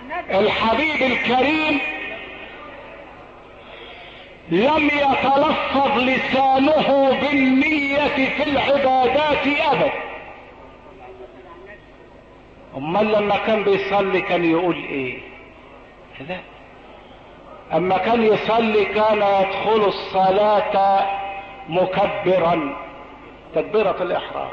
الحبيب الكريم لم يتلفظ لسانه بالنية في العبادات ابدا امال لما كان بيصلي كان يقول ايه كده اما كان يصلي كان يدخل الصلاة مكبرا تكبيرة الاحرام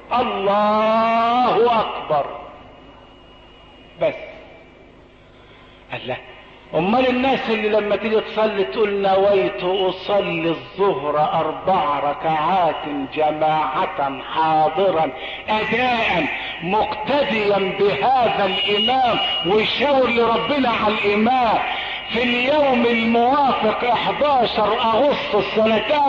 الله اكبر بس الله امال الناس اللي لما تيجي تصلي تقول نويت اصلي الظهر اربع ركعات جماعة حاضرا اداء مقتديا بهذا الامام ويشاور لربنا على الامام في اليوم الموافق 11 اغسطس سنة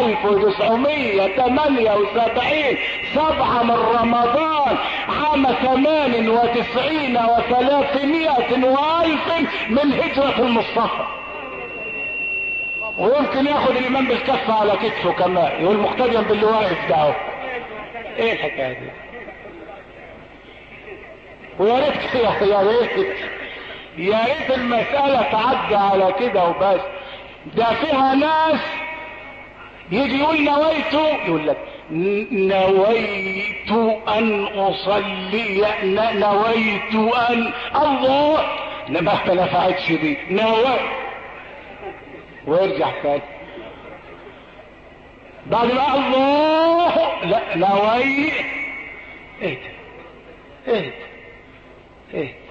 1978 سبعة من رمضان عام 98 و300 والف من هجرة المصطفى ويمكن ياخد الامام بالكف على كتفه كمان يقول مقتديا باللي واقف ده اهو ايه الحكايه دي ويا ريت يا ريت يا ريت المسألة تعدي على كده وبس ده فيها ناس يجي يقول نويت يقول لك نويت ان اصلي نويت ان الله ما نفعتش دي نويت ويرجع تاني بعد ما الله لا نويت ايه ده ايه ده ايه